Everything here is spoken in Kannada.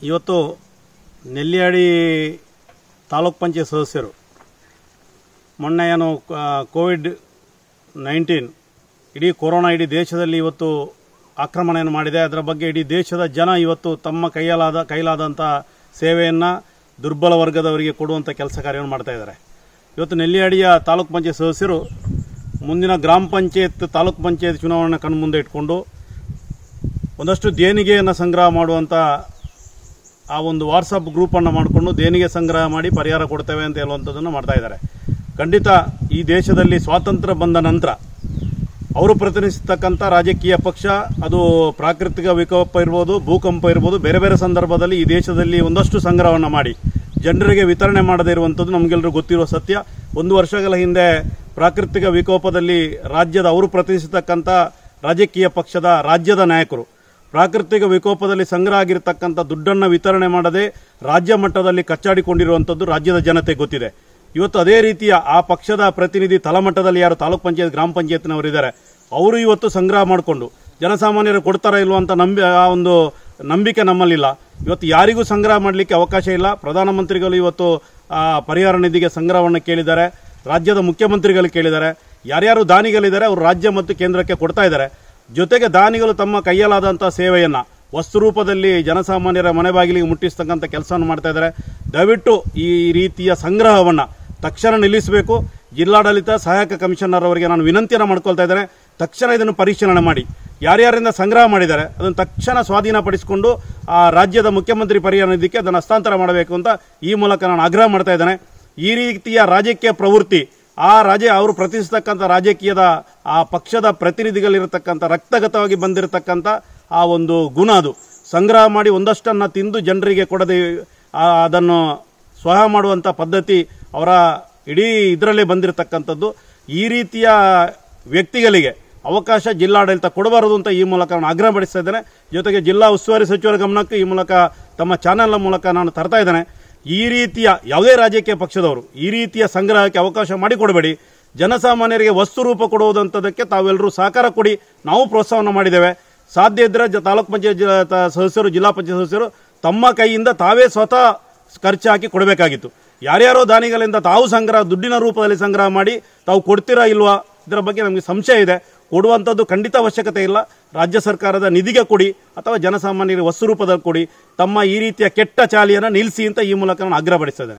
ಇವತ್ತು ನೆಲ್ಲಿಯಾಡಿ ತಾಲೂಕ್ ಪಂಚಾಯತ್ ಸದಸ್ಯರು ಮೊನ್ನೆ ಏನು ಆ, ಕೋವಿಡ್ ನೈನ್ಟೀನ್ ಇಡೀ ಕೊರೋನಾ ಇಡೀ ದೇಶದಲ್ಲಿ ಇವತ್ತು ಆಕ್ರಮಣೆಯನ್ನು ಮಾಡಿದೆ ಅದರ ಬಗ್ಗೆ ಇಡೀ ದೇಶದ ಜನ ಇವತ್ತು ತಮ್ಮ ಕೈಯಲಾದ ಕೈಲಾದಂಥ ಸೇವೆಯನ್ನು ದುರ್ಬಲ ವರ್ಗದವರಿಗೆ ಕೊಡುವಂಥ ಕೆಲಸ ಕಾರ್ಯವನ್ನು ಮಾಡ್ತಾ ಇದ್ದಾರೆ ಇವತ್ತು ನೆಲ್ಲಿಯಾಡಿಯ ತಾಲೂಕ್ ಪಂಚಾಯತ್ ಸದಸ್ಯರು ಮುಂದಿನ ಗ್ರಾಮ ಪಂಚಾಯತ್ ತಾಲೂಕ್ ಪಂಚಾಯತ್ ಚುನಾವಣೆ ಕಣ್ಮುಂದೆ ಇಟ್ಕೊಂಡು ಒಂದಷ್ಟು ದೇಣಿಗೆಯನ್ನು ಸಂಗ್ರಹ ಮಾಡುವಂಥ ಆ ಒಂದು ವಾಟ್ಸಪ್ ಗ್ರೂಪನ್ನು ಮಾಡಿಕೊಂಡು ದೇಣಿಗೆ ಸಂಗ್ರಹ ಮಾಡಿ ಪರಿಹಾರ ಕೊಡ್ತೇವೆ ಅಂತ ಹೇಳುವಂಥದ್ದನ್ನು ಮಾಡ್ತಾ ಇದ್ದಾರೆ ಖಂಡಿತ ಈ ದೇಶದಲ್ಲಿ ಸ್ವಾತಂತ್ರ್ಯ ಬಂದ ನಂತರ ಅವರು ಪ್ರತಿನಿಧಿಸ್ತಕ್ಕಂಥ ರಾಜಕೀಯ ಪಕ್ಷ ಅದು ಪ್ರಾಕೃತಿಕ ವಿಕೋಪ ಇರ್ಬೋದು ಭೂಕಂಪ ಇರ್ಬೋದು ಬೇರೆ ಬೇರೆ ಸಂದರ್ಭದಲ್ಲಿ ಈ ದೇಶದಲ್ಲಿ ಒಂದಷ್ಟು ಸಂಗ್ರಹವನ್ನು ಮಾಡಿ ಜನರಿಗೆ ವಿತರಣೆ ಮಾಡದೇ ಇರುವಂಥದ್ದು ನಮಗೆಲ್ಲರೂ ಗೊತ್ತಿರುವ ಸತ್ಯ ಒಂದು ವರ್ಷಗಳ ಹಿಂದೆ ಪ್ರಾಕೃತಿಕ ವಿಕೋಪದಲ್ಲಿ ರಾಜ್ಯದ ಅವರು ಪ್ರತಿನಿಧಿಸತಕ್ಕಂಥ ರಾಜಕೀಯ ಪಕ್ಷದ ರಾಜ್ಯದ ನಾಯಕರು ಪ್ರಾಕೃತಿಕ ವಿಕೋಪದಲ್ಲಿ ಸಂಗ್ರಹ ಆಗಿರತಕ್ಕಂಥ ದುಡ್ಡನ್ನು ವಿತರಣೆ ಮಾಡದೆ ರಾಜ್ಯ ಮಟ್ಟದಲ್ಲಿ ಕಚ್ಚಾಡಿಕೊಂಡಿರುವಂಥದ್ದು ರಾಜ್ಯದ ಜನತೆ ಗೊತ್ತಿದೆ ಇವತ್ತು ಅದೇ ರೀತಿಯ ಆ ಪಕ್ಷದ ಪ್ರತಿನಿಧಿ ತಳಮಟ್ಟದಲ್ಲಿ ಯಾರು ತಾಲೂಕ್ ಪಂಚಾಯತ್ ಗ್ರಾಮ ಪಂಚಾಯತ್ನವರು ಇದ್ದಾರೆ ಅವರು ಇವತ್ತು ಸಂಗ್ರಹ ಮಾಡಿಕೊಂಡು ಜನಸಾಮಾನ್ಯರು ಕೊಡ್ತಾರಾ ಇಲ್ವಾ ಅಂತ ನಂಬಿ ಆ ಒಂದು ನಂಬಿಕೆ ನಮ್ಮಲ್ಲಿಲ್ಲ ಇವತ್ತು ಯಾರಿಗೂ ಸಂಗ್ರಹ ಮಾಡಲಿಕ್ಕೆ ಅವಕಾಶ ಇಲ್ಲ ಪ್ರಧಾನಮಂತ್ರಿಗಳು ಇವತ್ತು ಆ ಪರಿಹಾರ ನಿಧಿಗೆ ಸಂಗ್ರಹವನ್ನು ಕೇಳಿದ್ದಾರೆ ರಾಜ್ಯದ ಮುಖ್ಯಮಂತ್ರಿಗಳು ಕೇಳಿದ್ದಾರೆ ಯಾರ್ಯಾರು ದಾನಿಗಳಿದ್ದಾರೆ ಅವರು ರಾಜ್ಯ ಮತ್ತು ಕೇಂದ್ರಕ್ಕೆ ಕೊಡ್ತಾ ಇದ್ದಾರೆ ಜೊತೆಗೆ ದಾನಿಗಳು ತಮ್ಮ ಕೈಯಲ್ಲಾದಂಥ ಸೇವೆಯನ್ನ ವಸ್ತು ರೂಪದಲ್ಲಿ ಜನಸಾಮಾನ್ಯರ ಮನೆ ಬಾಗಿಲಿಗೆ ಮುಟ್ಟಿಸ್ತಕ್ಕಂಥ ಕೆಲಸವನ್ನು ಮಾಡ್ತಾ ಇದ್ದಾರೆ ದಯವಿಟ್ಟು ಈ ರೀತಿಯ ಸಂಗ್ರಹವನ್ನ ತಕ್ಷಣ ನಿಲ್ಲಿಸಬೇಕು ಜಿಲ್ಲಾಡಳಿತ ಸಹಾಯಕ ಕಮಿಷನರ್ ಅವರಿಗೆ ನಾನು ವಿನಂತಿಯನ್ನು ಮಾಡ್ಕೊಳ್ತಾ ಇದ್ದೇನೆ ತಕ್ಷಣ ಇದನ್ನು ಪರಿಶೀಲನೆ ಮಾಡಿ ಯಾರ್ಯಾರಿಂದ ಸಂಗ್ರಹ ಮಾಡಿದ್ದಾರೆ ಅದನ್ನು ತಕ್ಷಣ ಸ್ವಾಧೀನಪಡಿಸಿಕೊಂಡು ಆ ರಾಜ್ಯದ ಮುಖ್ಯಮಂತ್ರಿ ಪರಿಹಾರ ನಿಧಿಗೆ ಅದನ್ನು ಹಸ್ತಾಂತರ ಮಾಡಬೇಕು ಅಂತ ಈ ಮೂಲಕ ನಾನು ಆಗ್ರಹ ಮಾಡ್ತಾ ಇದ್ದೇನೆ ಈ ರೀತಿಯ ರಾಜಕೀಯ ಪ್ರವೃತ್ತಿ ಆ ರಾಜ್ಯ ಅವರು ಪ್ರತಿನಿಧಿಸ್ತಕ್ಕಂಥ ರಾಜಕೀಯದ ಆ ಪಕ್ಷದ ಪ್ರತಿನಿಧಿಗಳಿರತಕ್ಕಂಥ ರಕ್ತಗತವಾಗಿ ಬಂದಿರತಕ್ಕಂಥ ಆ ಒಂದು ಗುಣ ಅದು ಸಂಗ್ರಹ ಮಾಡಿ ಒಂದಷ್ಟನ್ನು ತಿಂದು ಜನರಿಗೆ ಕೊಡದೆ ಆ, ಅದನ್ನು ಸ್ವಹ ಮಾಡುವಂಥ ಪದ್ಧತಿ ಅವರ ಇಡೀ ಇದರಲ್ಲೇ ಬಂದಿರತಕ್ಕಂಥದ್ದು ಈ ರೀತಿಯ ವ್ಯಕ್ತಿಗಳಿಗೆ ಅವಕಾಶ ಜಿಲ್ಲಾಡಳಿತ ಕೊಡಬಾರದು ಅಂತ ಈ ಮೂಲಕ ನಾನು ಆಗ್ರಹ ಪಡಿಸ್ತಾ ಇದ್ದೇನೆ ಜೊತೆಗೆ ಜಿಲ್ಲಾ ಉಸ್ತುವಾರಿ ಸಚಿವರ ಗಮನಕ್ಕೆ ಈ ಮೂಲಕ ತಮ್ಮ ಚಾನೆಲ್ನ ಮೂಲಕ ನಾನು ತರ್ತಾ ಇದ್ದೇನೆ ಈ ರೀತಿಯ ಯಾವುದೇ ರಾಜಕೀಯ ಪಕ್ಷದವರು ಈ ರೀತಿಯ ಸಂಗ್ರಹಕ್ಕೆ ಅವಕಾಶ ಮಾಡಿಕೊಡಬೇಡಿ ಜನಸಾಮಾನ್ಯರಿಗೆ ವಸ್ತು ರೂಪ ಕೊಡುವುದಂಥದಕ್ಕೆ ತಾವೆಲ್ಲರೂ ಸಹಕಾರ ಕೊಡಿ ನಾವು ಪ್ರೋತ್ಸಾಹವನ್ನು ಮಾಡಿದ್ದೇವೆ ಸಾಧ್ಯ ಇದ್ದರೆ ಜ- ತಾಲೂಕ್ ಪಂಚಾಯತ್ ಜ- ತ- ಸದಸ್ಯರು ಜಿಲ್ಲಾ ಪಂಚಾಯತ್ ಸದಸ್ಯರು ತಮ್ಮ ಕೈಯಿಂದ ತಾವೇ ಸ್ವತಃ ಖರ್ಚು ಹಾಕಿ ಕೊಡಬೇಕಾಗಿತ್ತು ಯಾರ್ಯಾರೋ ದಾನಿಗಳಿಂದ ತಾವು ಸಂಗ್ರಹ ದುಡ್ಡಿನ ರೂಪದಲ್ಲಿ ಸಂಗ್ರಹ ಮಾಡಿ ತಾವು ಕೊಡ್ತೀರಾ ಇಲ್ವಾ ಇದರ ಬಗ್ಗೆ ನಮಗೆ ಸಂಶಯ ಇದೆ ಕೊಡುವಂಥದ್ದು ಖಂಡಿತ ಅವಶ್ಯಕತೆ ಇಲ್ಲ ರಾಜ್ಯ ಸರ್ಕಾರದ ನಿಧಿಗೆ ಕೊಡಿ ಅಥವಾ ಜನಸಾಮಾನ್ಯರಿಗೆ ವಸ್ತು ರೂಪದಲ್ಲಿ ಕೊಡಿ ತಮ್ಮ ಈ ರೀತಿಯ ಕೆಟ್ಟ ಚಾಲಿಯನ್ನು ನಿಲ್ಲಿಸಿ ಅಂತ ಈ ಮೂಲಕ ನಾನು ಆಗ್ರಹ ಪಡಿಸ್ತೇನೆ